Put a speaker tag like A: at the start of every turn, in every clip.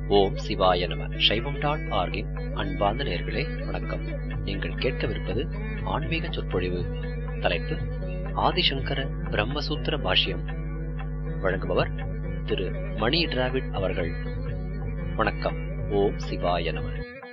A: ஓம் சிவாய நம சைவம் டாட் ஆர்கின் அன்பார்ந்த நேர்களே வணக்கம் நீங்கள் கேட்கவிருப்பது ஆன்மீக சொற்பொழிவு தலைப்பு ஆதிசங்கர பிரம்மசூத்திர பாஷ்யம் வழங்குபவர் திரு மணி டிராவிட் அவர்கள் வணக்கம் ஓம் சிவாய நம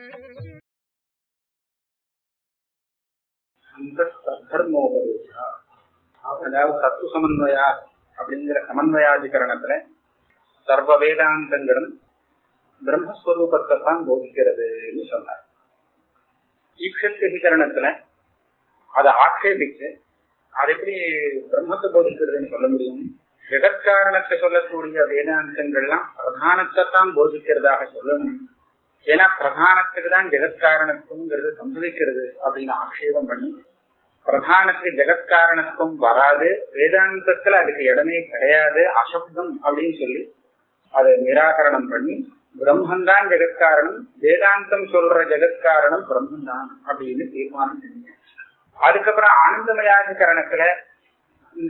B: அந்த தர்மோபதேசா அதாவது தத்துவ சமன்வயா அப்படிங்கிற சமன்வயாதிகரணத்துல சர்வ வேதாந்தங்களும் பிரம்மஸ்வரூபத்தை தான் போதிக்கிறதுன்னு சொன்னார் ஈக்ஷத்திகரணத்துல அதை ஆட்சேபிச்சு அது எப்படி பிரம்மத்தை போதிக்கிறதுன்னு சொல்ல முடியும் ஜெகத்காரணத்தை சொல்லக்கூடிய வேதாந்தங்கள்லாம் பிரதானத்தை தான் போதிக்கிறதாக சொல்லணும் ஏன்னா பிரதானத்துக்கு தான் ஜெகத்காரணத்துவங்கிறது சம்பவிக்கிறது அப்படின்னு ஆட்சேபம் பண்ணி பிரதானத்துக்கு ஜெகத்காரணத்துவம் வராது வேதாந்தத்துல அதுக்கு இடமே கிடையாது அசப்தம் அப்படின்னு சொல்லி அதை நிராகரணம் பண்ணி பிரம்மந்தான் ஜெகத்காரணம் வேதாந்தம் சொல்ற ஜெகத்காரணம் பிரம்மந்தான் அப்படின்னு தீர்மானம் செஞ்சீங்க அதுக்கப்புறம் ஆனந்தமயாதிகரணத்துல இந்த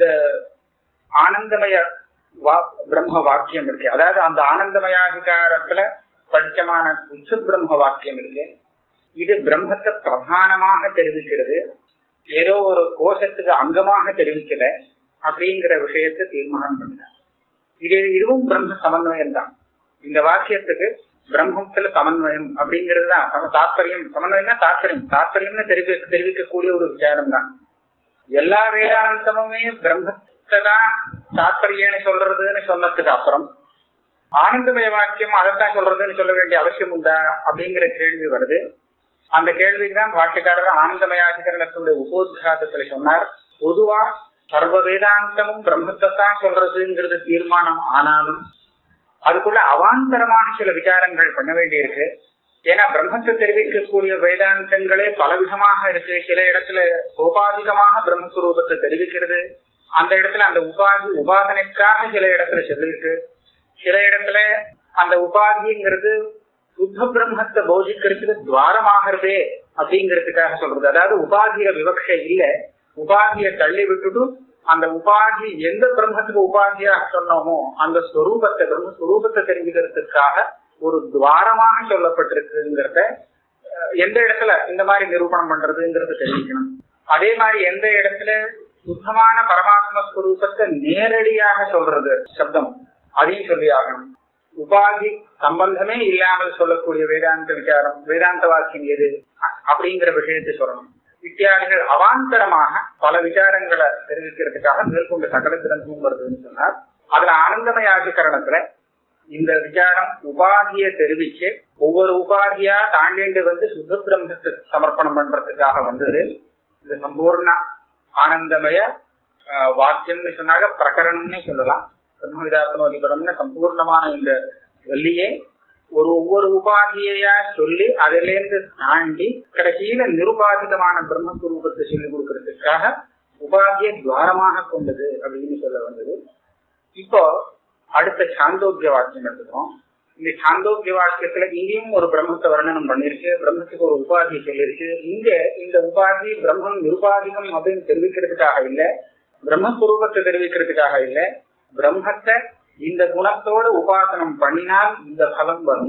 B: ஆனந்தமய வா பிரம்ம வாக்கியம் இருக்கு அதாவது அந்த ஆனந்தமயாதிகாரத்துல படிச்சமான உச்ச பிரம்ம வாக்கியம் இருக்கு இது பிரம்மத்தை பிரதானமாக தெரிவிக்கிறது ஏதோ ஒரு கோஷத்துக்கு அங்கமாக தெரிவிக்கல அப்படிங்கிற விஷயத்தை தீர்மானம் பண்ணினார் இது இதுவும் பிரம்ம சமன்வயம் தான் இந்த வாக்கியத்துக்கு பிரம்மத்துல சமன்வயம் அப்படிங்கிறது தான் சம தாற்பயம் சமன்வயம்னா தாற்பயம் தாற்பயம்னு தெரிவிக்க தெரிவிக்கக்கூடிய ஒரு விசாரம் தான் எல்லா வேதாந்தமுமே பிரம்மத்தை தான் தாற்பயம்னு சொல்றதுன்னு சொன்னதுக்கு அப்புறம் ஆனந்தமய வாக்கியம் அதைத்தான் சொல்றதுன்னு சொல்ல வேண்டிய அவசியம் உண்டா அப்படிங்கிற கேள்வி வருது அந்த கேள்விக்கு தான் பாஷ்யக்காரர் ஆனந்தமயாதிகரணத்துடைய உபோத்காதத்துல சொன்னார் பொதுவா சர்வ வேதாந்தமும் பிரம்மத்தை தான் சொல்றதுங்கிறது தீர்மானம் ஆனாலும் அதுக்குள்ள அவாந்தரமான சில விசாரங்கள் பண்ண வேண்டியிருக்கு ஏன்னா பிரம்மத்தை தெரிவிக்கக்கூடிய வேதாந்தங்களே பலவிதமாக இருக்கு சில இடத்துல உபாதிகமாக பிரம்மஸ்வரூபத்தை தெரிவிக்கிறது அந்த இடத்துல அந்த உபாதி உபாதனைக்காக சில இடத்துல சொல்லியிருக்கு சில இடத்துல அந்த உபாதிங்கிறது சுத்த பிரம்மத்தை போதிக்கிறதுக்கு துவாரமாகிறதே அப்படிங்கிறதுக்காக சொல்றது அதாவது உபாதிய விவக்ஷை இல்ல உபாதியை தள்ளி விட்டுட்டு அந்த உபாதி எந்த பிரம்மத்துக்கு உபாதியாக சொன்னோமோ அந்த ஸ்வரூபத்தை பிரம்மஸ்வரூபத்தை தெரிஞ்சுக்கிறதுக்காக ஒரு துவாரமாக சொல்லப்பட்டிருக்குங்கிறத எந்த இடத்துல இந்த மாதிரி நிரூபணம் பண்றதுங்கிறத தெரிவிக்கணும் அதே மாதிரி எந்த இடத்துல சுத்தமான பரமாத்ம ஸ்வரூபத்தை நேரடியாக சொல்றது சப்தம் அதையும் சொல்லி ஆகணும் உபாதி சம்பந்தமே இல்லாமல் சொல்லக்கூடிய வேதாந்த விசாரம் வேதாந்த வாக்கியம் எது அப்படிங்கிற விஷயத்தை சொல்லணும் வித்தியாதிகள் அவாந்தரமாக பல விசாரங்களை தெரிவிக்கிறதுக்காக மேற்கொண்டு சகல கிரந்தமும் வருதுன்னு சொன்னார் அதுல ஆனந்தமயாதிகரணத்துல இந்த விசாரம் உபாதியை தெரிவிச்சு ஒவ்வொரு உபாதியா தாண்டிண்டு வந்து சுத்த பிரம்மத்தை சமர்ப்பணம் பண்றதுக்காக வந்தது இது சம்பூர்ண ஆனந்தமய வாக்கியம்னு சொன்னாங்க பிரகரணம்னு சொல்லலாம் பிரம்மவிதாத்மதிபரம்னு சம்பூர்ணமான இந்த வள்ளியே ஒரு ஒவ்வொரு உபாதியா சொல்லி அதுல இருந்து தாண்டி கடைசியில நிருபாதிதமான பிரம்மஸ்வரூபத்தை சொல்லி கொடுக்கறதுக்காக உபாதியை துவாரமாக கொண்டது அப்படின்னு சொல்ல வந்தது இப்போ அடுத்த சாந்தோக்கிய வாக்கியம் எடுத்துக்கிறோம் இந்த சாந்தோக்கிய வாக்கியத்துல இங்கேயும் ஒரு பிரம்மத்தை வர்ணனம் பண்ணிருக்கு பிரம்மத்துக்கு ஒரு உபாதி சொல்லியிருக்கு இங்க இந்த உபாதி பிரம்மம் நிருபாதிகம் அப்படின்னு தெரிவிக்கிறதுக்காக இல்ல பிரம்மஸ்வரூபத்தை தெரிவிக்கிறதுக்காக இல்ல பிரம்மத்தை இந்த குணத்தோடு உபாசனம் பண்ணினால் இந்த பலம் வரும்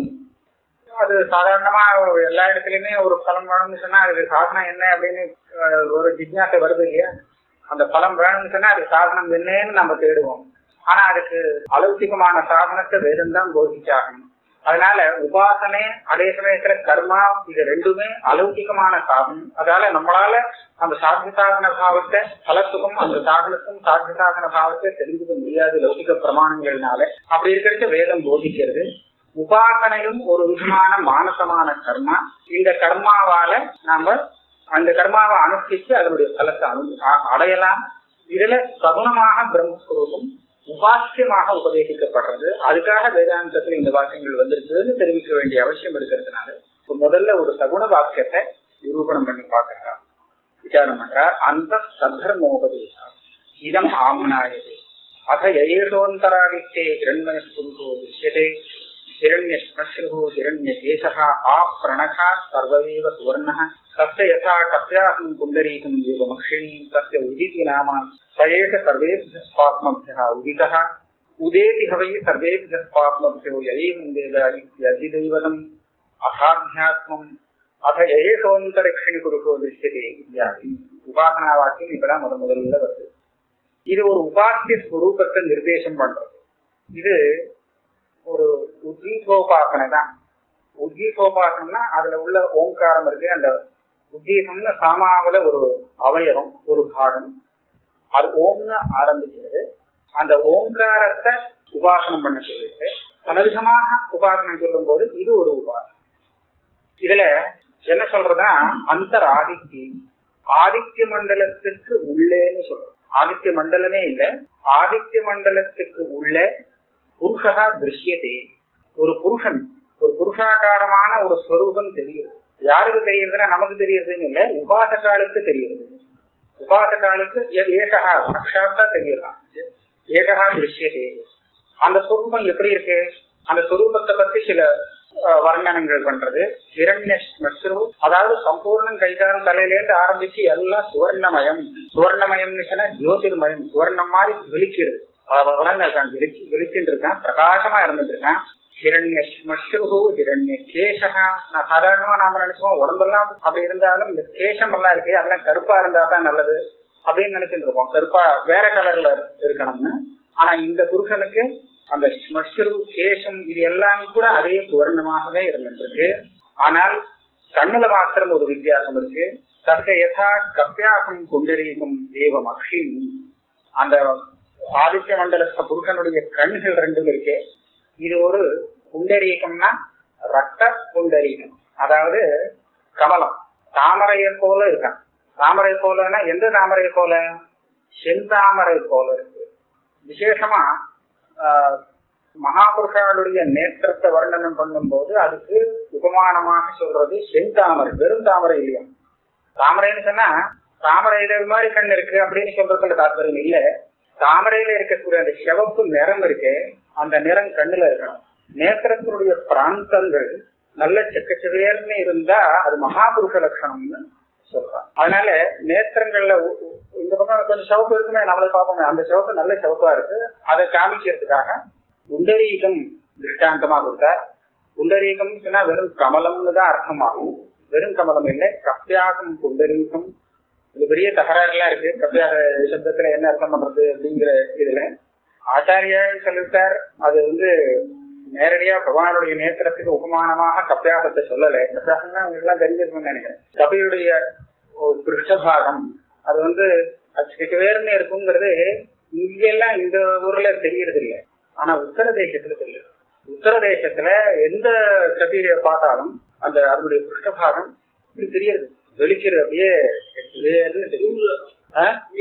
B: அது சாதாரணமா எல்லா இடத்துலயுமே ஒரு பலம் வேணும்னு சொன்னா அது சாதனம் என்ன அப்படின்னு ஒரு ஜிக்னாசை வருது இல்லையா அந்த பலம் வேணும்னு சொன்னா அது சாதனம் என்னன்னு நம்ம தேடுவோம் ஆனா அதுக்கு அலௌகிகமான சாதனத்தை வேதம் தான் போதிச்சாகணும் அதனால உபாசனை அதே சமயத்துல கர்மா இது ரெண்டுமே அலௌகிகமான சாதனம் அதனால நம்மளால அந்த சாத்திய சாதன பாவத்தை பலத்துக்கும் அந்த சாதனத்துக்கும் சாத்திய சாதன பாவத்தை தெரிஞ்சுக்க முடியாது லௌகிக பிரமாணங்கள்னால அப்படி இருக்கிறது வேதம் போதிக்கிறது உபாசனையும் ஒரு விதமான மானசமான கர்மா இந்த கர்மாவால நாம அந்த கர்மாவை அனுஷ்டிச்சு அதனுடைய பலத்தை அனு அடையலாம் இதுல சகுனமாக பிரம்மஸ்வரூபம் உபாசியமாக உபதேசிக்கப்படுறது அதுக்காக வேதாந்தத்துல இந்த வாக்கியங்கள் வந்திருக்குன்னு தெரிவிக்க வேண்டிய அவசியம் இருக்கிறதுனால முதல்ல ஒரு சகுன வாக்கியத்தை நிரூபணம் பண்ணி பார்க்கிறார் விசாரம் பண்றார் அந்த சத்தர்மோபதேசம் இதம் ஆமனாயதே அத ஏஷோந்தராதித்தே இரண்மய புருஷோ திருஷ்யதே हिरण्यश्मश्रुः हिरण्यकेशः आपृणः सर्वमेव सुवर्णः तस्य यथा कस्याहं पुण्डरीकम् एवमक्षिणीं तस्य उदिति नाम स एष सर्वेभ्यः स्वात्मभ्यः उदितः உதேதி ஹவை சர்வே பாப்மோ யதீம் யதிதெய்வதம் அசாத்தியாத்மம் அத ஏகோந்தரட்சணி குருகோ திருஷ்யதே இத்தியாதி உபாசனா வாக்கியம் இப்பதான் முத முதல்ல வருது இது ஒரு உபாசிய ஸ்வரூபத்தை நிர்தேசம் பண்றது இது ஒரு உத்கீகோபாசனை தான் உத்கீகோபாசனம்னா அதுல உள்ள ஓங்காரம் இருக்கு அந்த உத்கீகம்னு சாமாவில ஒரு அவயவம் ஒரு பாகம் அது ஓம்னு ஆரம்பிக்கிறது அந்த ஓங்காரத்தை உபாசனம் பண்ண சொல்லிட்டு பலவிதமாக உபாசனம் சொல்லும் போது இது ஒரு உபாசனம் இதுல என்ன சொல்றதா அந்தர் ஆதித்ய ஆதித்ய மண்டலத்திற்கு உள்ளேன்னு சொல்றோம் ஆதித்ய மண்டலமே இல்ல ஆதித்ய மண்டலத்துக்கு உள்ள புருஷா திருஷ்யதே ஒரு புருஷன் ஒரு புருஷாகாரமான ஒரு ஸ்வரூபம் தெரியுது யாருக்கு தெரியுதுன்னா நமக்கு தெரியுதுன்னு இல்ல உபாசகாலுக்கு தெரியுது உபாசகாலுக்கு ஏகா சாட்சாத்தா தெரியலாம் ஏகா திருஷ்யதே அந்த ஸ்வரூபம் எப்படி இருக்கு அந்த ஸ்வரூபத்தை பத்தி சில அஹ், வர்ணனங்கள் பண்றது இரண்ய ஸ்மஸ்ரு அதாவது சம்பூர்ணம் கைகாரம் தலையிலேருந்து ஆரம்பிச்சு எல்லாம் சுவர்ணமயம் சுவர்ணமயம்னு சொன்னா ஜோதிர்மயம் சுவர்ணம் மாதிரி வெளிக்கிறது வளர்ந்து இருக்கான் வெளிச்சு வெளிச்சுட்டு இருக்கான் பிரகாசமா இருந்துட்டு இருக்கான் ஹிரண்ய ஸ்மஸ்ரு ஹிரண்ய கேசகா நான் சாதாரணமா நாம நினைச்சோம் உடம்பெல்லாம் அப்படி இருந்தாலும் இந்த கேசம் எல்லாம் இருக்கு அதெல்லாம் கருப்பா இருந்தா தான் நல்லது அப்படின்னு நினைச்சிட்டு இருப்போம் கருப்பா வேற கலர்ல இருக்கணும்னு ஆனா இந்த புருஷனுக்கு அந்த ஸ்மஸ்ரு கேசம் இது எல்லாம் கூட அதே சுவர்ணமாகவே இருந்துருக்கு ஆனால் கண்ணுல மாத்திரம் ஒரு வித்தியாசம் இருக்கு தக்க யதா கப்பியாசம் குண்டரீகம் தேவம் அக்ஷி அந்த ஆதித்ய மண்டலத்த புருஷனுடைய கண்கள் ரெண்டும் இருக்கு இது ஒரு புண்டரீகம்னா ரத்த புண்டரீகம் அதாவது கமலம் தாமரையை போல இருக்கான் தாமரை போலன்னா எந்த தாமரை போல செந்தாமரை போல இருக்கு விசேஷமா ஆஹ், மகாபுருஷாளுடைய நேத்திரத்தை வர்ணனம் பண்ணும்போது அதுக்கு உபமானமாக சொல்றது செந்தாமரை வெறும் தாமரை இல்லையா தாமரைன்னு சொன்னா தாமரையில இது மாதிரி கண் இருக்கு அப்படின்னு சொல்றதுல தாற்பயம் இல்ல தாமரையில இருக்கக்கூடிய அந்த சிவப்பு நிறம் இருக்கு அந்த நிறம் கண்ணுல இருக்கணும் நேத்திரத்தினுடைய பிராந்தங்கள் நல்ல செக்கச்செவேர்னு இருந்தா அது மகாபுருஷ லட்சணம்னு சொல்றான் அதனால நேத்திரங்கள்ல உ- உ- இந்த பக்கம் கொஞ்சம் சிவப்பு இருக்குமே நம்மளை பார்ப்போமே அந்த சிவப்பு நல்ல சிவப்பா இருக்கு அதை காமிக்கிறதுக்காக உண்டரீகம் திருஷ்டாந்தமா கொடுத்தார் புண்டரீகம் சொன்னா வெறும் கமலம்னு தான் அர்த்தமாகும் வெறும் கமலம் இல்லை கப்பியாகம் புண்டரீகம் இது பெரிய தகராறுலாம் இருக்கு கப்பியாக சப்தத்துல என்ன அர்த்தம் பண்றது அப்படிங்கிற இதுல ஆச்சாரியா சொல்லிட்டார் அது வந்து நேரடியா பகவானுடைய நேத்திரத்துக்கு உபமானமாக கப்பியாகத்தை சொல்லலை கப்பியாகம்னா உங்களுக்கு எல்லாம் தெரிஞ்சிருக்கும்னு நினைக்கிறேன் கபியுடைய ஒரு பிருஷ்டபாகம் அது வந்து அது வேறுன்னு இருக்குங்கிறது இங்கெல்லாம் இந்த ஊர்ல தெரியறது இல்லை ஆனா உத்தரதேசத்துல தெரியுது உத்தரதேசத்துல எந்த கபியை பார்த்தாலும் அந்த அதனுடைய பிருஷ்டபாகம் இப்படி தெரியுது வெளிக்கிறது அப்படியே வேர்னு தெரியுது ஆ?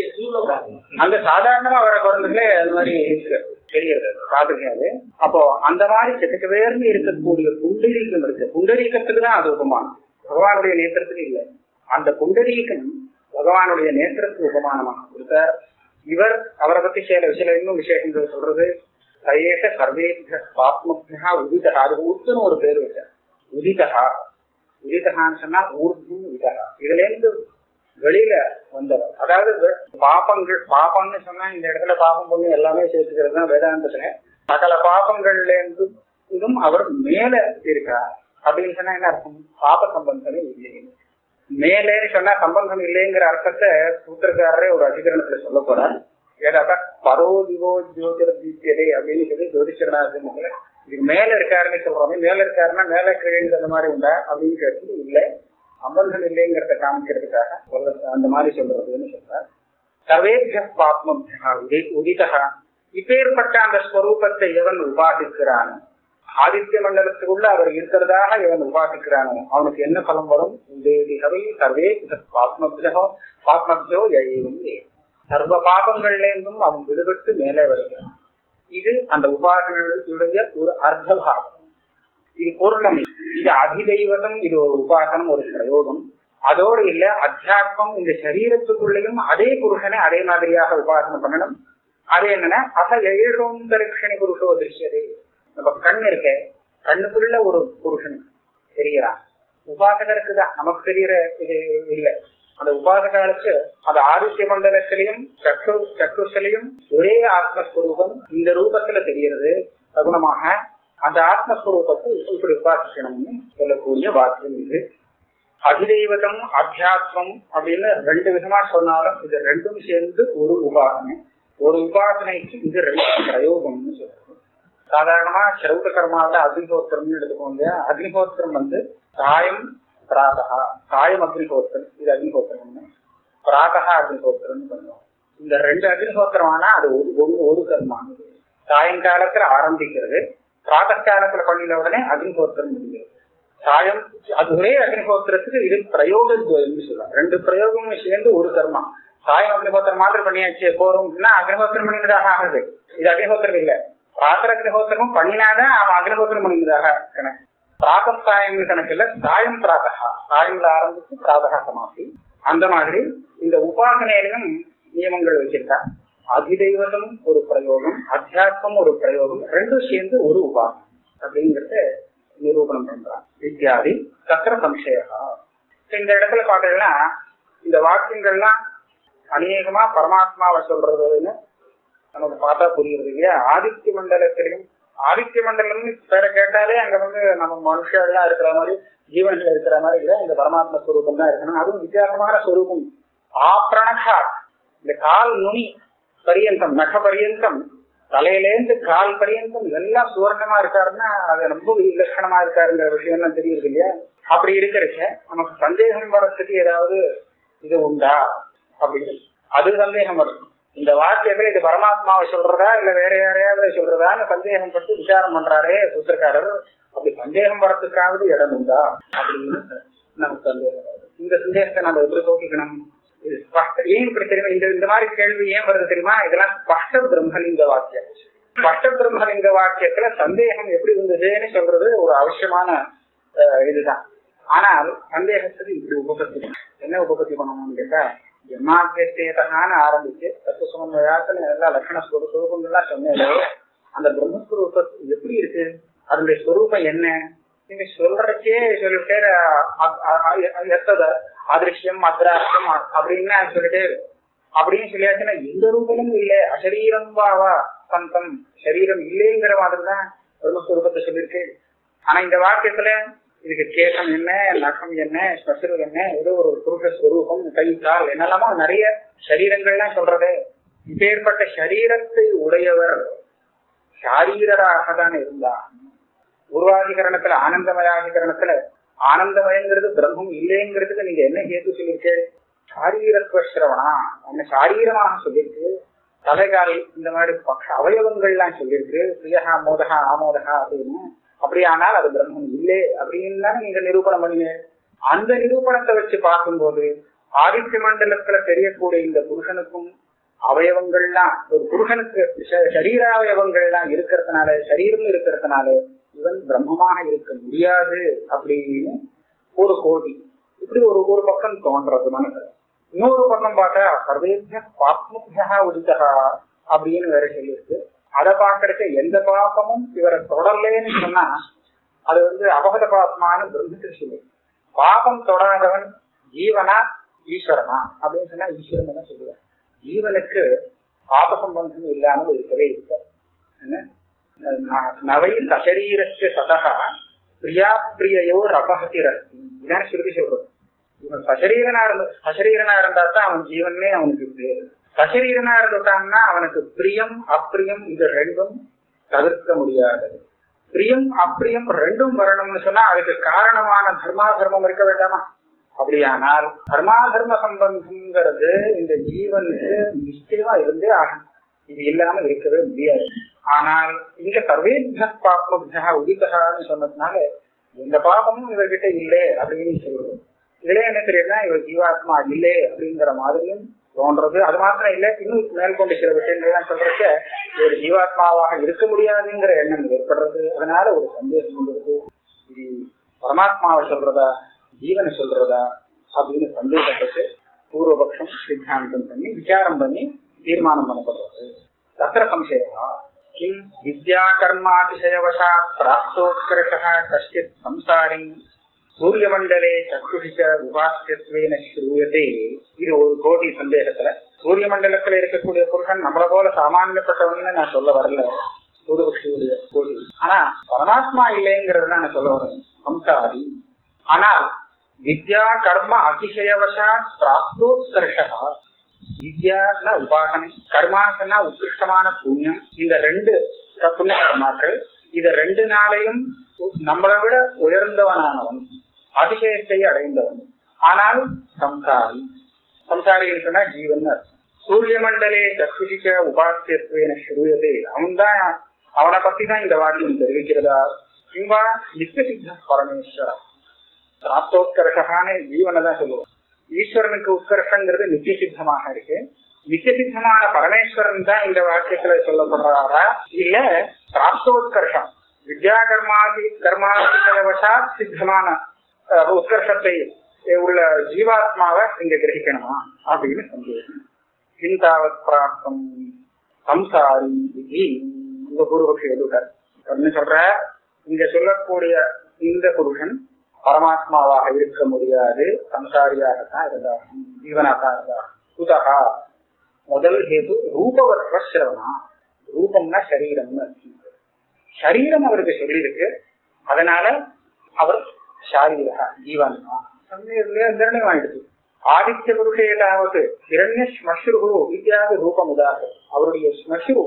B: அங்க சாதாரணமா வர குழந்தைகளே அது மாதிரி இருக்கு தெரியுது பாத்துக்காது அப்போ அந்த மாதிரி செக்க வேர்னு இருக்கக்கூடிய புண்டரீகம் இருக்கு புண்டரீகத்துக்கு தான் அது உபமானம் பகவானுடைய நேத்திரத்துக்கு இல்லை அந்த புண்டரீகம் பகவானுடைய நேத்திரத்துக்கு உபமானமாக கொடுத்தார் இவர் அவரை பத்தி சில சில இன்னும் விசேஷங்கள் சொல்றது சயேஷ சர்வேபிய பாத்மபியா உதிதா அது உத்துன்னு ஒரு பேர் வச்சார் உதிதா உதிதகான்னு சொன்னா ஊர்தும் உதிதா இதுல இருந்து வெளியில வந்தவர் அதாவது வெ- பாபங்கள் பாபம்னு சொன்னா இந்த இடத்துல பாபம் பண்ணி எல்லாமே சேர்த்துக்கிறது தான் வேதாந்தத்துல சகல பாபங்கள்ல இருந்து இதும் அவர் மேல இருக்கார் அப்படின்னு சொன்னா என்ன அர்த்தம் பாப சம்பந்தமே இல்லை மேலேன்னு சொன்னா சம்பந்தம் இல்லைங்கிற அர்த்தத்தை சூத்திரக்காரரே ஒரு அதிகரணத்துல சொல்ல போறார் ஏதாக்கா பரோ திவோ ஜோதிரதீத்தியதே அப்படின்னு சொல்லி ஜோதிஷனாக இதுக்கு மேல இருக்காருன்னு சொல்றோமே மேல இருக்காருன்னா மேல கீழே அந்த மாதிரி உண்டா அப்படின்னு கேட்டு இல்லை சம்பந்தம் இல்லைங்கிறத காமிக்கிறதுக்காக சொல்ல அந்த மாதிரி சொல்றதுன்னு சொல்றார் சர்வேபிய பாத்மபியா உதி- உதிதா இப்பேற்பட்ட அந்த ஸ்வரூபத்தை எவன் உபாசிக்கிறான் ஆதித்ய மண்டலத்துக்குள்ள அவர் இருக்கிறதாக இவன் உபாசிக்கிறானோ அவனுக்கு என்ன பலம் வரும் உதேதிகவை சர்வே பாத்மபியோ பாத்மபியோ எய்வும் சர்வ பாபங்கள்ல இருந்தும் அவன் விடுபட்டு மேலே வருகிறான் இது அந்த உபாசனையுடைய ஒரு அர்த்த பாகம் இது பூர்ணமி இது அதிதெய்வதம் இது ஒரு உபாசனம் ஒரு பிரயோகம் அதோடு இல்ல அத்தியாத்மம் இந்த சரீரத்துக்குள்ளேயும் அதே புருஷனை அதே மாதிரியாக உபாசனை பண்ணணும் அது என்னன்னா அச எழுதோந்தரிக்ஷணி புருஷோ திருஷ்யதே நம்ம கண் இருக்க கண்ணுக்குள்ள ஒரு புருஷன் தெரிகிறான் உபாசகருக்கு தான் நமக்கு தெரியற இது இல்ல அந்த உபாசகாலுக்கு அந்த ஆதித்ய மண்டலத்திலையும் சக்கு சக்குசிலையும் ஒரே ஆத்மஸ்வரூபம் இந்த ரூபத்துல தெரியறது சகுணமாக அந்த ஆத்மஸ்வரூபத்தை இப்படி உபாசிக்கணும்னு சொல்லக்கூடிய வாக்கியம் இது அதிதெய்வதம் அத்தியாத்மம் அப்படின்னு ரெண்டு விதமா சொன்னாலும் இது ரெண்டும் சேர்ந்து ஒரு உபாசனை ஒரு உபாசனைக்கு இது ரெண்டு பிரயோகம்னு சொல்றது சாதாரணமா சிரௌத கர்மாவில அக்னிஹோத்திரம்னு எடுத்துக்கோங்க இல்லையா அக்னிஹோத்திரம் வந்து சாயம் பிராதகா சாயம் அக்னிஹோத்திரம் இது அக்னிஹோத்திரம் பிராதகா அக்னிஹோத்திரம்னு பண்ணுவோம் இந்த ரெண்டு அக்னிஹோத்திரம் ஆனா அது ஒரு ஒரு ஒரு கர்மா சாயங்காலத்துல ஆரம்பிக்கிறது பிராத காலத்துல பண்ணின உடனே அக்னிஹோத்திரம் முடிகிறது சாயம் அது ஒரே அக்னிஹோத்திரத்துக்கு இது பிரயோக சொல்லலாம் ரெண்டு பிரயோகமும் சேர்ந்து ஒரு கர்மா சாயம் அக்னிஹோத்திரம் மாத்திரம் பண்ணியாச்சு போறோம்னா அக்னிஹோத்திரம் பண்ணினதாக ஆகுது இது அக்னிஹோத்திரம் இல்ல பிராத்தர அக்னிஹோத்திரமும் பண்ணினாதான் அவன் அக்னிஹோத்திரம் பண்ணினதாக கணக்கு பிராத்தம் சாயம் கணக்கு இல்ல சாயம் பிராதகா சாயம்ல ஆரம்பிச்சு பிராதகா சமாப்தி அந்த மாதிரி இந்த உபாசனையிலும் நியமங்கள் வச்சிருக்கா அதிதெய்வதம் ஒரு பிரயோகம் அத்தியாத்மம் ஒரு பிரயோகம் ரெண்டும் சேர்ந்து ஒரு உபாசனை அப்படிங்கறத நிரூபணம் பண்றான் இத்தியாதி சக்கர சம்சயா இந்த இடத்துல பாத்தீங்கன்னா இந்த வாக்கியங்கள்லாம் அநேகமா பரமாத்மாவை சொல்றதுன்னு நமக்கு பார்த்தா புரியுறது இல்லையா ஆதித்ய மண்டலத்திலையும் ஆதித்ய மண்டலம்னு பேரை கேட்டாலே அங்க வந்து நம்ம மனுஷெல்லாம் இருக்கிற மாதிரி ஜீவன்கள் இருக்கிற மாதிரி இல்ல இந்த பரமாத்ம ஸ்வரூபம் தான் இருக்கணும் அதுவும் வித்தியாசமான ஸ்வரூபம் ஆப்ரணகா இந்த கால் நுனி பரியந்தம் நக பரியந்தம் தலையிலேந்து கால் பரியந்தம் எல்லாம் சுவர்ணமா இருக்காருன்னா அது ரொம்ப இலட்சணமா இருக்காருங்கிற விஷயம் எல்லாம் தெரியுது இல்லையா அப்படி இருக்கிறச்ச நமக்கு சந்தேகம் வர்றதுக்கு ஏதாவது இது உண்டா அப்படின்னு அது சந்தேகம் வரும் இந்த வாக்கியத்துல இது பரமாத்மாவை சொல்றதா இல்ல வேற யாரையாவது சொல்றதான்னு சந்தேகம் பட்டு விசாரம் பண்றாரே சூத்திரக்காரர் அப்படி சந்தேகம் வர்றதுக்காவது இடம் உண்டா அப்படின்னு நமக்கு சந்தேகம் வருது இந்த சந்தேகத்தை நம்ம எப்படி போக்கிக்கணும் இது ஸ்பஷ்ட ஏன் இப்படி தெரியுமா இந்த இந்த மாதிரி கேள்வி ஏன் வருது தெரியுமா இதெல்லாம் ஸ்பஷ்ட பிரம்மலிங்க வாக்கியம் ஸ்பஷ்ட பிரம்மலிங்க வாக்கியத்துல சந்தேகம் எப்படி வந்ததுன்னு சொல்றது ஒரு அவசியமான அஹ், இதுதான் ஆனால் சந்தேகத்துக்கு இப்படி உபபத்தி பண்ணணும். என்ன உபபத்தி பண்ணணும்னு கேட்டா ஜென்மாத்தியஸ்தேதகான்னு ஆரம்பிச்சு தத்துவ சமன்வயாசன எல்லா லட்சண ஸ்வரூ- ஸ்வரூபங்கள்லாம் சொன்னேன் அந்த பிரம்மஸ்வரூபம் எப்படி இருக்கு அதனுடைய ஸ்வரூபம் என்ன நீங்க சொல்றதுக்கே சொல்லிட்டே அ- அ- அ- எத்தத அதிருஷ்யம் அத்ராஷ்யம் அப்படின்னு சொல்லிட்டே இருக்கு. அப்படின்னு சொல்லியாச்சுன்னா எந்த ரூபமும் இல்ல அசரீரம் வாவா சந்தம் சரீரம் இல்லைங்கிற மாதிரி தான் பிரம்மஸ்வரூபத்தை சொல்லியிருக்கு ஆனா இந்த வாக்கியத்துல இதுக்கு கேசம் என்ன நகம் என்ன ஸ்பெஷல் என்ன ஏதோ ஒரு புருஷ ஸ்வரூபம் கை கால் என்னெல்லாமோ நிறைய சரீரங்கள்லாம் சொல்றது இப்பேற்பட்ட சரீரத்தை உடையவர் சாரீரராக தான் இருந்தார் உருவாதிகரணத்துல ஆனந்தமயாதிகரணத்துல ஆனந்தமயங்கிறது பிரம்மம் இல்லைங்கிறதுக்கு நீங்க என்ன ஹேத்து சொல்லியிருக்கு சாரீரத்துவ சிரவணா என்ன சாரீரமாக சொல்லியிருக்கு தலைகால் இந்த மாதிரி பக்ஷ அவயவங்கள்லாம் சொல்லியிருக்கு பிரியகா மோதகா ஆமோதகா அப்படின்னு அப்படியானால் அது பிரம்மம் இல்லை அப்படின்னு தானே நீங்க நிரூபணம் பண்ணீங்க அந்த நிரூபணத்தை வச்சு பார்க்கும்போது ஆதித்ய மண்டலத்துல தெரியக்கூடிய இந்த புருஷனுக்கும் அவயவங்கள்லாம் ஒரு புருஷனுக்கு ச- சரீராவயவங்கள்லாம் இருக்கிறதுனால சரீரம் இருக்கிறதுனால இவன் பிரம்மமாக இருக்க முடியாது அப்படின்னு ஒரு கோடி இப்படி ஒரு ஒரு பக்கம் தோன்றது மனசுல இன்னொரு பக்கம் பார்த்தா சர்வேபிய பாப்முபியா உதித்தகா அப்படின்னு வேற சொல்லியிருக்கு அதை பாக்குறதுக்கு எந்த பாப்பமும் இவரை தொடரலேன்னு சொன்னா அது வந்து அபகத பாப்பமான பிரம்மத்துக்கு சொல்லு பாபம் தொடாதவன் ஜீவனா ஈஸ்வரனா அப்படின்னு சொன்னா ஈஸ்வரன் தான் சொல்லுவார் ஜீவனுக்கு பாப சம்பந்தம் இல்லாமல் இருக்கவே இருக்க என்ன ந- நவை சசரீரஸ்ய சதகா பிரியா பிரியையோர் அபகதிரஸ்தி இதான் சொல்லி சொல்றது இவன் சசரீரனா இருந்த சசரீரனா இருந்தா தான் அவன் ஜீவனே அவனுக்கு பேரு சசரீரனா இருந்துட்டான்னா அவனுக்கு பிரியம் அப்பிரியம் இது ரெண்டும் தவிர்க்க முடியாதது பிரியம் அப்பிரியம் ரெண்டும் வரணும்னு சொன்னா அதுக்கு காரணமான தர்மா தர்மம் இருக்க வேண்டாமா அப்படியானால் தர்மா தர்ம சம்பந்தம்ங்கிறது இந்த ஜீவனுக்கு நிச்சயமா இருந்தே ஆகும் இது இல்லாம இருக்கவே முடியாது ஆனால் இங்க சர்வேபிய பாப்மபியா உதித்தகான்னு சொன்னதுனால எந்த பாபமும் இவர்கிட்ட இல்லை அப்படின்னு சொல்றோம் இதுல என்ன தெரியுதுன்னா இவர் ஜீவாத்மா இல்லை அப்படிங்கிற மாதிரியும் தோன்றது அது மாத்திரம் இல்ல இன்னும் மேற்கொண்டு சில விஷயங்கள்லாம் சொல்றதுக்கு ஒரு ஜீவாத்மாவாக இருக்க முடியாதுங்கிற எண்ணம் ஏற்படுறது அதனால ஒரு சந்தேகம் வந்துருக்கு இது பரமாத்மாவை சொல்றதா ஜீவனை சொல்றதா அப்படின்னு சந்தேகப்பட்டு பூர்வபக்ஷம் சித்தாந்தம் பண்ணி விசாரம் பண்ணி தீர்மானம் பண்ணப்படுறது தத்திர சம்சயா கிம் வித்யா கர்மாதிசயவசா பிராப்தோத்கர்ஷः கஷ்டித் சம்சாரி சூரியமண்டலே சக்ஷுஷிச்ச உபாசியத்வேன ஸ்ரூயதே இது ஒரு கோடி சந்தேகத்துல சூரிய மண்டலத்துல இருக்கக்கூடிய புருஷன் நம்மள போல சாமானியப்பட்டவன்னு நான் சொல்ல வரல சூரியபக்ஷியுடைய கோடி ஆனா பரமாத்மா இல்லைங்கிறது நான் சொல்ல வரேன் சம்சாரி ஆனால் வித்யா கர்ம அதிசயவசா பிராப்தோத்கர்ஷா வித்யான்னா உபாசனை கர்மாசனா உத்கிருஷ்டமான புண்ணியம் இந்த ரெண்டு புண்ணிய கர்மாக்கள் இத ரெண்டு நாளையும் நம்மளை விட உயர்ந்தவனானவன் அதிசயத்தை அடைந்தவன் ஆனால் சம்சாரி சம்சாரின்னு சொன்னா ஜீவன் அர்த்தம். சூரிய மண்டலே சக்ஷுஷிக்க உபாசியத்துவேன ஸ்ரூயதே அவன் தான் அவனை பத்தி தான் இந்த வாக்கியம் தெரிவிக்கிறதா இவா நித்திய சித்த பரமேஸ்வரா பிராப்தோத்கர்ஷகான ஜீவனை தான் சொல்லுவோம் ஈஸ்வரனுக்கு உத்கர்ஷங்கிறது நித்திய சித்தமாக இருக்கு நித்திய சித்தமான பரமேஸ்வரன் தான் இந்த வாக்கியத்துல சொல்லப்படுறாரா இல்ல பிராப்தோத்கர்ஷம் வித்யா கர்மாதி கர்மாதிவசா சித்தமான அஹ், உத்கர்ஷத்தை உள்ள ஜீவாத்மாவை இங்க கிரகிக்கணுமா அப்படின்னு சந்தேகம் சிந்தாவத் பிராப்தம் சம்சாரி இது இந்த பூர்வபக்ஷி எழுதுட்டார் என்ன சொல்ற இங்க சொல்லக்கூடிய இந்த புருஷன் பரமாத்மாவாக இருக்க முடியாது சம்சாரியாகத்தான் இருந்தாகும் ஜீவனாகத்தான் இருந்தாகும் குதகா முதல் ஹேது ரூபவத்வ சிரவணா ரூபம்னா சரீரம்னு அர்த்தம். சரீரம் அவருக்கு சொல்லியிருக்கு அதனால அவர் சாரீரா ஜீவன் சமயத்திலே நிர்ணயம் ஆயிடுச்சு ஆதித்ய புருஷேதாவது இரண்ய ஸ்மஸ்ரு வித்யாக ரூபம் உதாக அவருடைய ஸ்மஸ்ரு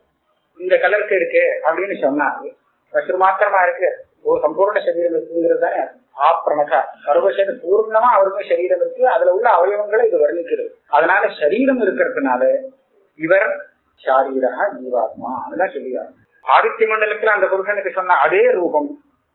B: இந்த கலருக்கு இருக்கு அப்படின்னு சொன்னாரு ஸ்மஸ்ரு மாத்திரமா இருக்கு ஒரு சம்பூர்ண சரீரம் இருக்குங்கிறது தானே ஆப்ரணகா சர்வசரி பூர்ணமா அவருக்கும் சரீரம் இருக்கு அதுல உள்ள அவயவங்களை இது வர்ணிக்கிறது அதனால சரீரம் இருக்கிறதுனால இவர் சாரீரா ஜீவாத்மா அதுதான் சொல்லியாரு ஆதித்ய மண்டலத்துல அந்த புருஷனுக்கு சொன்ன அதே ரூபம்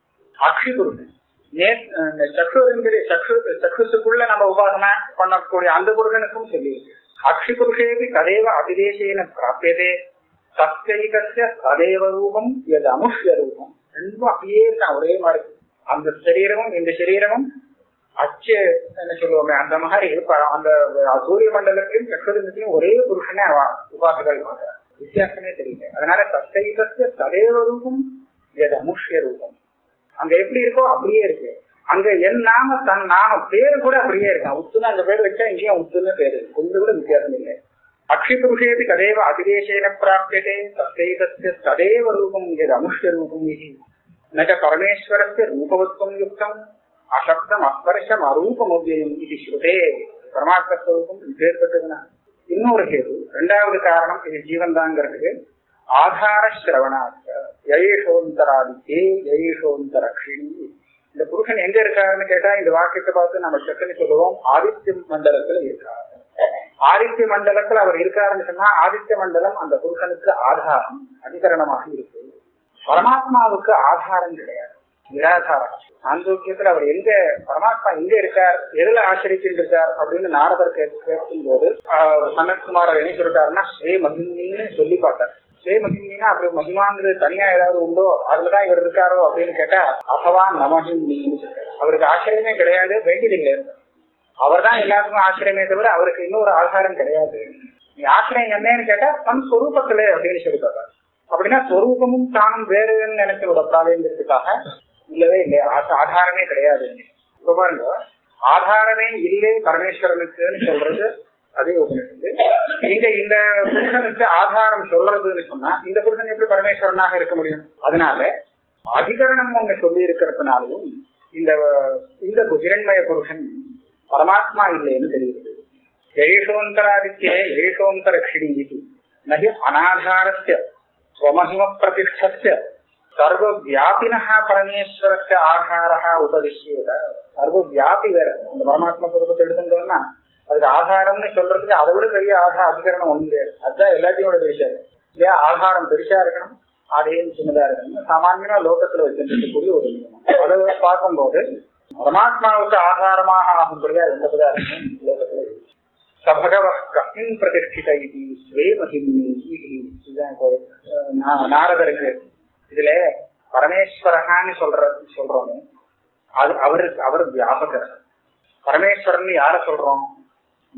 B: அக்ஷி புருஷன் நே சக்ஷு சக்ஷு சக்ஷுக்குள்ள நம்ம உபாசனை பண்ணக்கூடிய அந்த புருஷனுக்கும் சொல்லி அக்ஷி புருஷேபி ததேவ அதிதேசேன பிராபியதே சத்யைகசிய ததேவ ரூபம் எது அமுஷ்ய ரூபம் ரெண்டும் அப்படியே இருக்கான் ஒரே மாதிரி அந்த சரீரமும் இந்த சரீரமும் அச்சு என்ன சொல்லுவோமே அந்த மாதிரி ப- அந்த சூரிய மண்டலத்திலும் சக்கரத்திலும் ஒரே புருஷனே அவ உபாசகர்கள் பண்றார். வித்தியாசமே தெரியல அதனால சத்தைகசிய ததேவ ரூபம் எது அமுஷ்ய ரூபம் அங்க எப்படி இருக்கோ அப்படியே இருக்கு அங்க என் நாம தன் நாம பேரு கூட அப்படியே இருக்கான் உத்துன்னு அந்த பேர் வச்சா இங்கேயும் உத்துன்னு பேரு கொஞ்சம் கூட வித்தியாசம் இல்லை அக்ஷி புருஷேபி ததேவ அதிதேசேன பிராப்யதே சத்தைகசிய ததேவ ரூபம் எது அமுஷ்ய ரூபம் இது நக பரமேஸ்வரஸ்ய ரூபவத்வம் யுக்தம் அசப்தம் அஸ்பர்ஷம் அரூபமவ்யம் இது ஸ்ருதே பரமாத்ம ஸ்வரூபம் இப்பேற்பட்டதுனா இன்னொரு ஹேது ரெண்டாவது காரணம் இது ஜீவன் தாங்கிறதுக்கு ஆதார சிரவணாச்ச யயேஷோந்தராதித்தே யயேஷோந்தரக்ஷிணி இந்த புருஷன் எங்க இருக்காருன்னு கேட்டா இந்த வாக்கியத்தை பார்த்து நம்ம சட்டுன்னு சொல்லுவோம் ஆதித்ய மண்டலத்துல இருக்காரு ஆதித்ய மண்டலத்துல அவர் இருக்காருன்னு சொன்னா ஆதித்ய மண்டலம் அந்த புருஷனுக்கு ஆதாரம் அதிகரணமாக இருக்கு பரமாத்மாவுக்கு ஆதாரம் கிடையாது நிராதாரம் சாந்தோக்கியத்துல அவர் எங்க பரமாத்மா எங்க இருக்கார் எதுல ஆச்சரிச்சுட்டு இருக்கார் அப்படின்னு நாரதர் கேட்க- கேட்கும் போது சனத்குமாரர் என்ன சொல்லிட்டாருன்னா ஸ்ரீ மகிமின்னு சொல்லி பார்த்தார் ஸ்ரீ மகிமின்னா அப்படி மகிமாங்கிறது தனியா ஏதாவது உண்டோ அதுலதான் இவர் இருக்காரோ அப்படின்னு கேட்டா அசவா நமகிமின்னு சொல்றாரு அவருக்கு ஆச்சரியமே கிடையாது வேண்டியதில்லை அவர் தான் எல்லாத்துக்கும் ஆச்சரியமே தவிர அவருக்கு இன்னொரு ஆதாரம் கிடையாது நீ ஆச்சரியம் என்னன்னு கேட்டா தன் சொரூபத்திலே அப்படின்னு சொல்லி பார்த்தார் அப்படின்னா சொரூபமும் தானும் வேறுன்னு நினைச்சு விடக்கூடாதுங்கிறதுக்காக இல்லவே இல்லை ஆ- ஆதாரமே கிடையாது இப்ப பாருங்க ஆதாரமே இல்லை பரமேஸ்வரனுக்குன்னு சொல்றது அதே உபநிஷத்து இங்க இந்த புருஷனுக்கு ஆதாரம் சொல்றதுன்னு சொன்னா இந்த புருஷன் எப்படி பரமேஸ்வரனாக இருக்க முடியும் அதனால அதிகரணம் ஒண்ணு சொல்லி இருக்கிறதுனாலையும் இந்த இந்த ஹிரண்மய புருஷன் பரமாத்மா இல்லைன்னு தெரிகிறது ஜெயேஷோந்தராதித்யே ஜெயேஷோந்தரக்ஷிணி இது நகி அனாதாரஸ்ய ஸ்வமகிம பிரதிஷ்டஸ்ய சர்வவியாபினः பரமேஸ்வரஸ்ய ஆதாரः உபதிஷ்யேத சர்வவியாபி வேற இந்த பரமாத்மா சுரூபத்தை எடுத்துட்டோம்னா அதுக்கு ஆதாரம்னு சொல்றதுக்கு அதை விட பெரிய ஆதார அதிகரணம் ஒண்ணு கிடையாது அதுதான் எல்லாத்தையும் விட பெருசா இருக்கு இல்லையா ஆதாரம் பெருசா இருக்கணும் ஆடையும் சின்னதா இருக்கணும் சாமான்யமா லோகத்துல வச்சிருக்கக்கூடிய ஒரு நியமம் அதை பார்க்கும்போது பரமாத்மாவுக்கு ஆதாரமாக ஆகும்படியா எந்த பதார்த்தமும் லோகத்துல இருக்கு. சபகவ கஸ்மின் பிரதிஷ்டித இது ஸ்வே மகிமி இது இதுதான் இப்போ அஹ், நா- நாரதருக்கு இதுல பரமேஸ்வரகான்னு சொல்ற சொல்றோம் அது அவருக்கு அவர் வியாபகர் பரமேஸ்வரன் யார சொல்றோம்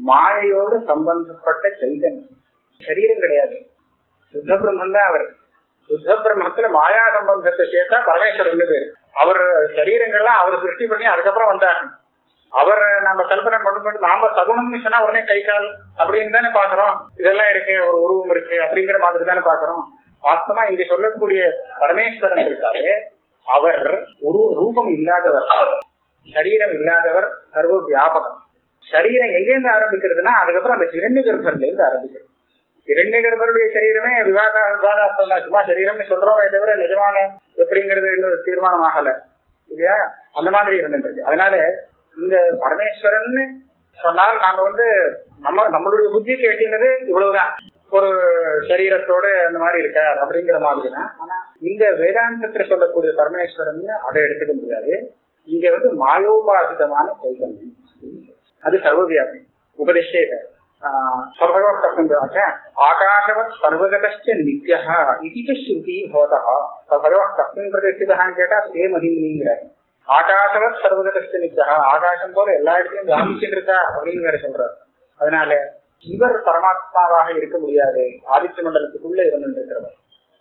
B: மாயையோடு சம்பந்தப்பட்ட சைதன்யம் சரீரம் கிடையாது சுத்த பிரம்மன் தான் அவர் சுத்த பிரம்மத்துல மாயா சம்பந்தத்தை சேர்த்தா பரமேஸ்வரன் பேரு அவர் சரீரங்கள்லாம் அவர் சிருஷ்டி பண்ணி அதுக்கப்புறம் வந்தாங்க அவர் நம்ம கல்பனை பண்ணும்போது நாம சகுனம்னு சொன்னா உடனே கை கால் அப்படின்னு தானே பாக்குறோம் இதெல்லாம் இருக்கு ஒரு உருவம் இருக்கு அப்படிங்கிற மாதிரி தானே பாக்குறோம் வாஸ்தவமா இங்க சொல்லக்கூடிய பரமேஸ்வரன் இருக்காரு அவர் ஒரு ரூபம் இல்லாதவர் சரீரம் இல்லாதவர் சர்வ வியாபகம் சரீரம் எங்கேருந்து ஆரம்பிக்கிறதுனா அதுக்கப்புறம் அந்த இரண்டு கர்ப்பர்ல இருந்து ஆரம்பிக்கிறது இரண்டு கர்ப்பருடைய சரீரமே விவாக விவாதாஸ்தம் தான் சும்மா சரீரம்னு சொல்றோமே தவிர நிஜமான எப்படிங்கிறது இன்னும் தீர்மானம் ஆகல இல்லையா அந்த மாதிரி இருந்துருக்கு அதனால இந்த பரமேஸ்வரன் சொன்னால் நாங்க வந்து நம்ம நம்மளுடைய புத்திக்கு எட்டினது இவ்வளவுதான் ஒரு சரீரத்தோட அந்த மாதிரி இருக்கார் அப்படிங்கிற மாதிரி தான் ஆனா இந்த வேதாந்தத்துல சொல்லக்கூடிய பரமேஸ்வரன் அதை எடுத்துக்க முடியாது இங்க வந்து மாயோபாசிதமான சைதன்யம் அது சர்வவியாபி உபதிஷே भगवत्कथं आकाशवत् सर्वगतश्च नित्यः इति च श्रुति भवतः भगवत् कस्मिन् प्रतिष्ठितः கேட்டா ஸ்ரீ மகிமிங்கிற ஆகாசவத் சர்வகதஸ்த நித்யா ஆகாசம் போல எல்லா இடத்தையும் வியாபிச்சுட்டு இருக்கா அப்படின்னு வேற சொல்றாரு அதனால இவர் பரமாத்மாவாக இருக்க முடியாது ஆதித்ய மண்டலத்துக்குள்ள இருந்திருக்கிறவர்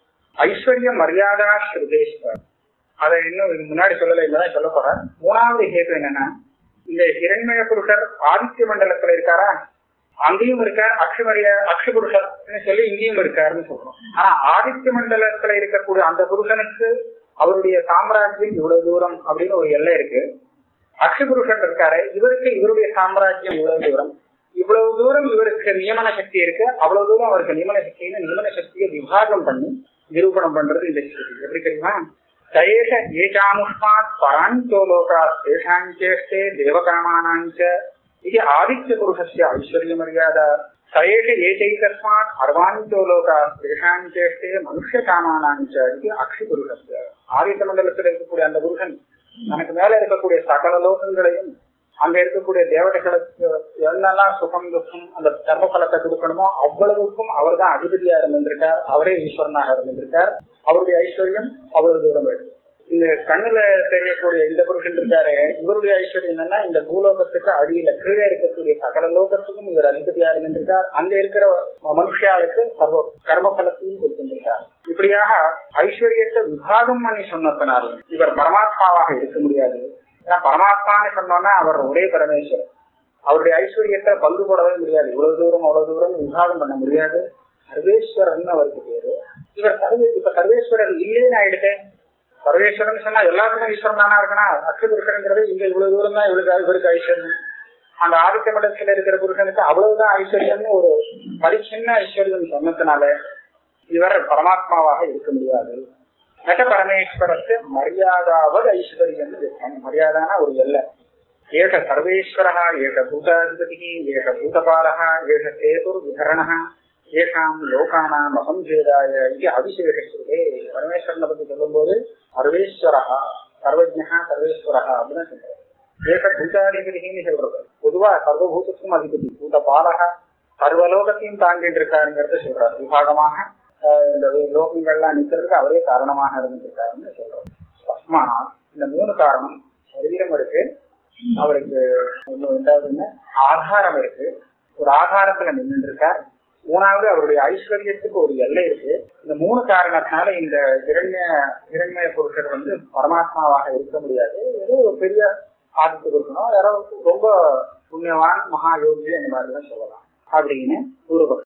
B: ஐஸ்வர்ய மரியாதா ஸ்ருதேஸ்வர் அதை இன்னும் இதுக்கு முன்னாடி சொல்லலை இப்பதான் சொல்ல போறேன் மூணாவது ஹேத்து என்னன்னா இந்த இரண்மய புருஷர் ஆதித்ய மண்டலத்துல இருக்காரா அங்கேயும் இருக்கார் அக்ஷமரிய அக்ஷ புருஷர்னு சொல்லி இங்கேயும் இருக்காருன்னு சொல்றோம் ஆனா ஆதித்ய மண்டலத்துல இருக்கக்கூடிய அந்த புருஷனுக்கு அவருடைய சாம்ராஜ்யம் இவ்வளவு தூரம் அப்படின்னு ஒரு எல்லை இருக்கு அக்ஷ புருஷன் இருக்காரு இவருக்கு இவருடைய சாம்ராஜ்யம் இவ்வளவு தூரம் இவ்வளவு தூரம் இவருக்கு நியமன சக்தி இருக்கு அவ்வளவு தூரம் அவருக்கு நியமன சக்தின்னு நியமன சக்தியை விபாகம் பண்ணி நிரூபணம் பண்றது இந்த ஸ்ருதி எப்படி தெரியுமா தயேஷ ஏகாமுஷ்மாத் பராஞ்சோ லோகாத் தேஷாஞ்சேஷ்டே தேவகாமானாஞ்ச இது ஆதித்ய புருஷஸ்ய ஐஸ்வர்ய மரியாதா சயேஷ ஏகைகஸ்மாத் அர்வாஞ்சோ லோகாத் தேஷாஞ்சேஷ்டே மனுஷ காமானாஞ்ச இது அக்ஷி புருஷஸ்ய ஆதித்ய மண்டலத்தில் இருக்கக்கூடிய அந்த புருஷன் தனக்கு மேல இருக்கக்கூடிய சகல லோகங்களையும் அங்க இருக்கக்கூடிய தேவதைகளுக்கு என்னெல்லாம் சுகம் துக்கம் அந்த கர்ம பலத்தை கொடுக்கணுமோ அவ்வளவுக்கும் அவர் தான் அதிபதியா இருந்திருக்கார் அவரே ஈஸ்வரனாக இருந்திருக்கார் அவருடைய ஐஸ்வர்யம் அவ்வளவு தூரம் இருக்கு இந்த கண்ணுல தெரியக்கூடிய இந்த புருஷன் இருக்காரு இவருடைய ஐஸ்வர்யம் என்னன்னா இந்த பூலோகத்துக்கு அடியில கீழே இருக்கக்கூடிய சகல லோகத்துக்கும் இவர் அதிபதியா இருந்திருக்கார் அங்க இருக்கிற மனுஷியாளுக்கு சர்வ கர்ம பலத்தையும் கொடுத்திருக்கார் இப்படியாக ஐஸ்வர்யத்தை விபாகம் பண்ணி சொன்னதனால் இவர் பரமாத்மாவாக இருக்க முடியாது ஏன்னா பரமாத்மான்னு சொன்னோம்னா அவர் ஒரே பரமேஸ்வரர் அவருடைய ஐஸ்வர்யத்தை பங்கு போடவே முடியாது இவ்வளவு தூரம் அவ்வளவு தூரம் விபாகம் பண்ண முடியாது சர்வேஸ்வரன் அவருக்கு பேரு இவர் சர்வே இப்ப சர்வேஸ்வரர் இல்லைன்னு ஆயிடுட்டேன் சர்வேஸ்வரன் சொன்னா எல்லாத்துக்கும் ஈஸ்வரன் தானா இருக்கணும் அக்ஷ புருஷனுங்கிறது இங்க இவ்வளவு தூரம் தான் இவளுக்கு இவருக்கு ஐஸ்வர்யம் அந்த ஆதித்ய மண்டலத்துல இருக்கிற புருஷனுக்கு அவ்வளவுதான் ஐஸ்வர்யம்னு ஒரு பரிச்சின்ன ஐஸ்வர்யம் சொன்னதுனால இவர் பரமாத்மாவாக இருக்க முடியாது நட பரமேஸ்வரத்து மரியாதாவது ஐஸ்வர்யம் மரியாதான ஒரு எல்லை ஏக சர்வேஸ்வரः ஏக பூதாதிபதிः ஏக பூதபாலः ஏக சேதுர் விதரணः ஏகாம் லோகானாம் அசம்பேதாய இது அபிஷேகே பரமேஸ்வரனை பத்தி சொல்லும்போது சர்வேஸ்வரா சர்வஜா சர்வேஸ்வரா அப்படின்னு சொல்றாரு ஏக பூதாதிபதினு சொல்றது பொதுவா சர்வபூதத்துக்கும் அதிபதி பூத பாலக சர்வலோகத்தையும் தாங்கிட்டு இருக்காருங்கிறத சொல்றாரு விபாகமாக இந்த லோகங்கள்லாம் நிக்கிறதுக்கு அவரே காரணமாக இருந்திருக்காருன்னு சொல்றோம் தஸ்மா இந்த மூணு காரணம் சரீரம் இருக்கு அவருக்கு ரெண்டாவது ஆதாரம் இருக்கு ஒரு ஆதாரத்துல நின்று இருக்கார் மூணாவது அவருடைய ஐஸ்வர்யத்துக்கு ஒரு எல்லை இருக்கு இந்த மூணு காரணத்தினால இந்த இரண்ய இரண்மய புருஷர் வந்து பரமாத்மாவாக இருக்க முடியாது ஏதோ ஒரு பெரிய ஆதித்து இருக்கணும் யாரோ ரொம்ப புண்ணியவான் மகா யோகி அந்த மாதிரி தான் சொல்லலாம் அப்படின்னு ஒரு